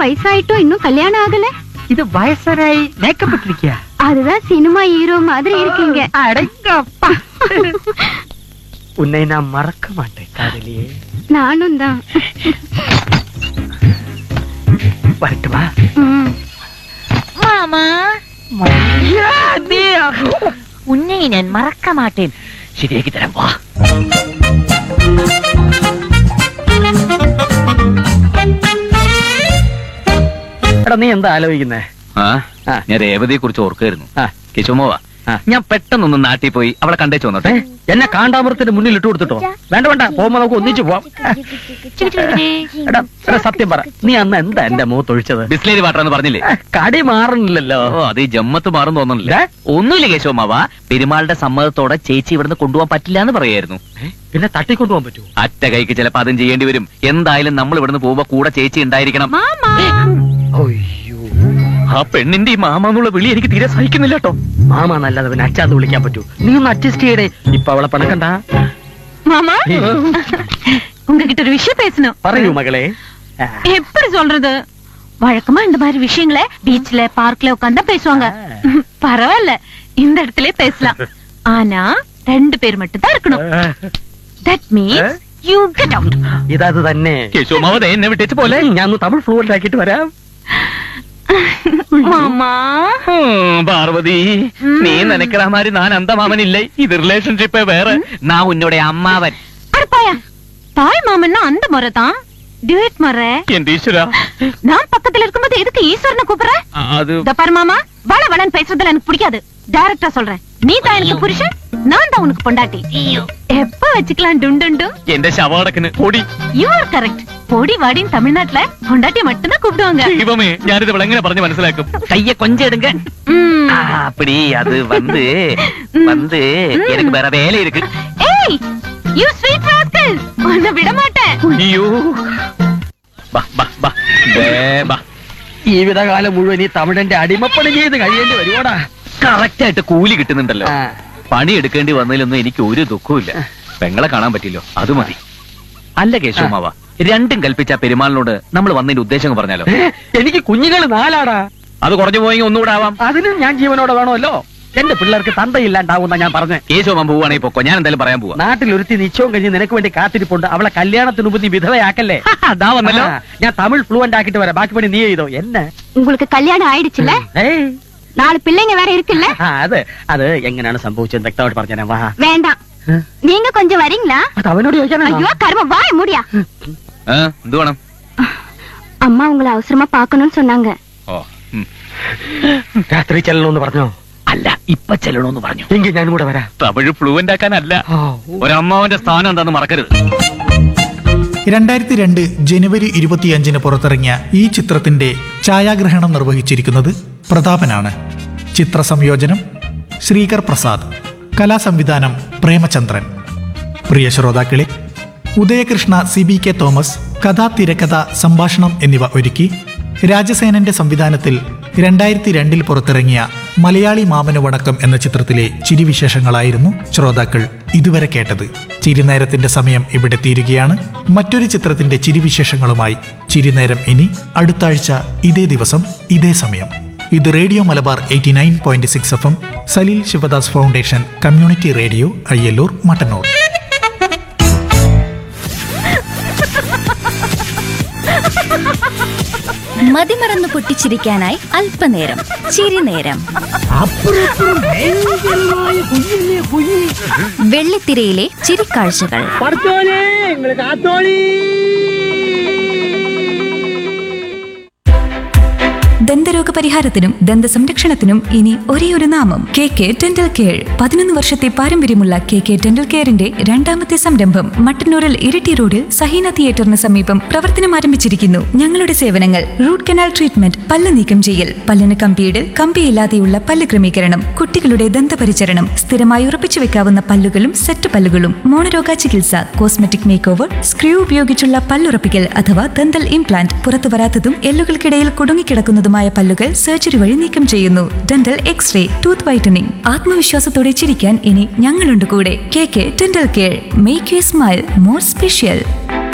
வயசாயிட்டும் இன்னும் கல்யாணம் ஆகல இது வயசராய் மேக்கப் இட்டிருக்கியா அதுதான் சினிமா ஹீரோ மாதிரி இருக்கீங்க அடங்கப்பா உன்னை நான் மறக்க மாட்டேன் காதலியே நானும் தான் வரட்டுமா ம். മാമാ யா, நீ ഉന്നെ ഞാൻ മറക്ക മാട്ടേൻ ശരിയാക്കി തരാം വാ എടാ നീ എന്താ ആലോചിക്കുന്നേ ആ ആ. ഞാൻ രേവതിയെ കുറിച്ച് ഓർക്കായിരുന്നു ആ. കേശവമോവ ആ. ഞാൻ പെട്ടെന്നൊന്ന് നാട്ടിൽ പോയി അവളെ കണ്ടേച്ചു വന്നോട്ടെ ഏ, എന്നെ കാണ്ടാമൃത്തിന്റെ മുന്നിൽ ഇട്ട് കൊടുത്തിട്ടോ വേണ്ട വേണ്ട പോകുമ്പോ നമുക്ക് ഒന്നിച്ചു പോവാം എടാ എടാ, സത്യം പറ നീ അന്ന് എന്താ എന്റെ മുഖത്ത് ഒഴിച്ചത് ബിസ്ലേരി വാട്ടർ എന്ന് പറഞ്ഞില്ലേ ഏ, കടി മാറുന്നില്ലല്ലോ ഓ അത് ഈ ജമ്മത്ത് മാറും തോന്നുന്നില്ല ഏ? ഒന്നുമില്ല കേശവമാവ പെരുമാളുടെ സമ്മതത്തോടെ ചേച്ചി ഇവിടുന്ന് കൊണ്ടുപോകാൻ പറ്റില്ല എന്ന് പറയായിരുന്നു ഏ, പിന്നെ തട്ടിക്കൊണ്ടുപോകാൻ പറ്റുമോ അറ്റ കൈക്ക് ചിലപ്പോ അതും ചെയ്യേണ്ടി വരും എന്തായാലും നമ്മൾ ഇവിടുന്ന് പോകുമ്പോ കൂടെ ചേച്ചി ഉണ്ടായിരിക്കണം അയ്യോ ആ പെണ്ണിന്റെ ഈ മാമ എന്നുള്ള വിളി എനിക്ക് തീരെ സഹിക്കുന്നില്ല കേട്ടോ മാമ നല്ലത് പിന്നെ അച്ഛാന്ന് വിളിക്കാൻ പറ്റൂ നീ ഒന്ന് അഡ്ജസ്റ്റ് ചെയ്യടേ ഇപ്പൊ അവളെ പണക്കണ്ട மாமா உங்ககிட்ட ஒரு விஷயம் பேசணும் പറയൂ മകളെ ആ, எப்படி சொல்றது வழக்கமா இந்த மாதிரி விஷயங்களை பீச்ல பார்க்ல உட்காந்தா பேசுவாங்க பரவாயில்ல இந்த இடத்துல பேசலாம் ஆனா ரெண்டு பேர் மட்டும் தான் இருக்கணும் that means you get out ഇതത് തന്നെ കേശവമാവ ദേ എന്നെ വിട്ടേച്ച് പോലെ ഞാൻ ഒന്ന് തമിഴ് ഫ്ലുവന്റ് ആക്കിയിട്ട് വരാം மாமா ഉം, പാർവതി നീ നനക്കറ മാതിരി ഞാൻ അന്തമാമനില്ലേ ഇത് റിലേഷൻഷിപ്പേ വേറെ നാ ഉന്നോടെ അമ്മാവൻ அட பாயா தாய் மாமன்னா அந்த முறை தான் டியூட் முறை എന്റെ ഈശ്വര நான் பக்கத்துல இருக்கும்போது எதுக்கு ஈஸ்வரனை கூப்பிடுற അത് இந்த பாரு மாமா வள வளன்னு பேசுறதுல எனக்கு பிடிக்காது டைரக்டா சொல்றேன் நீ தான் எனக்கு புருஷன் நான் தான் உனக்கு பொண்டாட்டி எப்ப வச்சுக்கலாம் டுண்டுண்டு എന്റെ ശവടക്കിന് പൊടി யூ ஆர் கரெக்ட் பொடி வாடின்னு தமிழ்நாட்டுல பொண்டாட்டி மட்டும்தான் கூப்பிடுவாங்க ദൈവമേ ഞാനിത് ഇവിടെ എങ്ങനെ പറഞ്ഞ് മനസ്സിലാക്കും കയ്യെ കൊഞ്ചെടുങ്ക ம். அப்படி அது வந்து வந்து எனக்கு வேற வேலை இருக்கு ஏய் யூ ஸ்வீட் ராஸ்கல் உன்னை விட மாட்டேன் അയ്യോ ബാ ബാ ബാ ദേ, ബാ ജീവിതകാലം മുഴുവൻ ഈ തമിഴന്റെ അടിമപ്പണി ചെയ്ത് കഴിയേണ്ടി വരുവാടാ കറക്റ്റ് ആയിട്ട് കൂലി കിട്ടുന്നുണ്ടല്ലോ ആ. പണി എടുക്കേണ്ടി വന്നതിലൊന്നും എനിക്ക് ഒരു ദുഃഖവുമില്ല പെങ്ങളെ കാണാൻ പറ്റില്ലോ അത് മതി അല്ല കേശവമാവ രണ്ടും കൽപ്പിച്ച പെരുമാളിനോട് നമ്മൾ വന്നതിന്റെ ഉദ്ദേശം അങ്ങ് പറഞ്ഞാലോ ഏ, എനിക്ക് കുഞ്ഞുങ്ങൾ നാലാടാ അത് കുറഞ്ഞു പോയെങ്കിൽ ഒന്നുകൂടെ ആവാം അതിനും ഞാൻ ജീവനോടെ വേണമല്ലോ എന്റെ പിള്ളേർക്ക് തന്തയില്ലാണ്ടാവുന്ന ഞാൻ പറഞ്ഞേ കേശവമാൻ പോവാണെങ്കിൽ പൊക്കോ ഞാൻ എന്തായാലും പറയാൻ പോവാ നാട്ടിൽ ഒരുത്തി നിശ്ചയം കഴിഞ്ഞ് നിനക്ക് വേണ്ടി കാത്തിരിപ്പുണ്ട് അവളെ കല്യാണത്തിന് മുമ്പ് നീ വിധവയാക്കല്ലേ അതാ വന്നല്ലോ ആ, ഞാൻ തമിഴ് ഫ്ലുവന്റ് ആക്കിട്ട് വരാം ബാക്കി പണി നീ ചെയ്തോ എന്നെ உங்களுக்கு கல்யாணம் ஆயிடுச்சுல ഏയ് நாலு பிள்ளைங்க வேற இருக்குல்ல ആ, അത് അത് എങ്ങനെയാണ് സംഭവിച്ചത് വ്യക്തമായിട്ട് പറഞ്ഞേ വാ வேண்டாம் ഏ? நீங்க கொஞ்சம் வரீங்களா അത് അവനോട് ചോദിക്കാനാണോ ஐயோ கரும வாய முடியா ആ, എന്ത് വേണം அம்மா உங்களை அவசரமா பார்க்கணும்னு சொன்னாங்க ഓ ഉം. രാത്രി ചെല്ലണമെന്ന് പറഞ്ഞോ അല്ല ഇപ്പൊ ചെല്ലണോന്ന് പറഞ്ഞു എങ്കിൽ ഞാനും കൂടെ വരാം തമിഴ് ഫ്ലുവന്റ് ആക്കാനല്ല ഓ, ഒരമ്മാവന്റെ സ്ഥാനം എന്താന്ന് മറക്കരുത് രണ്ടായിരത്തി രണ്ട് ജനുവരി ഇരുപത്തിയഞ്ചിന് പുറത്തിറങ്ങിയ ഈ ചിത്രത്തിന്റെ ഛായാഗ്രഹണം നിർവഹിച്ചിരിക്കുന്നത് പ്രതാപനാണ് ചിത്ര സംയോജനം ശ്രീകർ പ്രസാദ് കലാസംവിധാനം പ്രേമചന്ദ്രൻ പ്രിയ ശ്രോതാക്കളെ Udayakrishna C B K Thomas കഥാ തിരക്കഥ സംഭാഷണം എന്നിവ ഒരുക്കി രാജസേനന്റെ സംവിധാനത്തിൽ രണ്ടായിരത്തി രണ്ടിൽ പുറത്തിറങ്ങിയ മലയാളി മാമന് വണക്കം എന്ന ചിത്രത്തിലെ ചിരിവിശേഷങ്ങളായിരുന്നു ശ്രോതാക്കൾ ഇതുവരെ കേട്ടത് ചിരിനേരത്തിന്റെ സമയം ഇവിടെ തീരുകയാണ് മറ്റൊരു ചിത്രത്തിന്റെ ചിരിവിശേഷങ്ങളുമായി ചിരിനേരം ഇനി അടുത്ത ആഴ്ച ഇതേ ദിവസം ഇതേ സമയം ഇത് radio Malabar eighty nine point six F M Saleel Sivadas foundation community radio Ayyallur Mattannur മതിമറന്ന് പൊട്ടിച്ചിരിക്കാനായി അല്പനേരം ചിരിനേരം വെള്ളിത്തിരയിലെ ചിരിക്കാഴ്ചകൾ ദന്തരോഗ പരിഹാരത്തിനും ദന്ത സംരക്ഷണത്തിനും ഇനി ഒരേ ഒരു നാമം കെ കെ ഡെന്റൽ കെയർ പതിനൊന്ന് വർഷത്തെ പാരമ്പര്യമുള്ള കെ കെ ഡെന്റൽ കെയറിന്റെ രണ്ടാമത്തെ സംരംഭം മട്ടന്നൂരിൽ ഇരിട്ടി റോഡിൽ സഹീന തിയേറ്ററിന് സമീപം പ്രവർത്തനം ആരംഭിച്ചിരിക്കുന്നു ഞങ്ങളുടെ സേവനങ്ങൾ റൂട്ട് കനാൽ ട്രീറ്റ്മെന്റ് പല്ല് നീക്കം ചെയ്യൽ പല്ലിന് കമ്പിയിടൽ കമ്പിയില്ലാതെയുള്ള പല്ല് ക്രമീകരണം കുട്ടികളുടെ ദന്തപരിചരണം സ്ഥിരമായി ഉറപ്പിച്ചു വെക്കാവുന്ന പല്ലുകളും സെറ്റ് പല്ലുകളും മോണരോഗ ചികിത്സ കോസ്മെറ്റിക് മേക്ക് ഓവർ സ്ക്രൂ ഉപയോഗിച്ചുള്ള പല്ലുറപ്പിക്കൽ അഥവാ ദന്തൽ ഇംപ്ലാന്റ് പുറത്തു വരാത്തതും എല്ലുകൾക്കിടയിൽ കുടുങ്ങിക്കിടക്കുന്നതുമായ പല്ലുകൾ സർജറി വഴി നീക്കം ചെയ്യുന്നു ഡെന്റൽ എക്സ്റേ ടൂത്ത് വൈറ്റനിങ് ആത്മവിശ്വാസത്തോടെ ചിരിക്കാൻ ഇനി ഞങ്ങളുണ്ട് കൂടെ K K dental care make you smile more special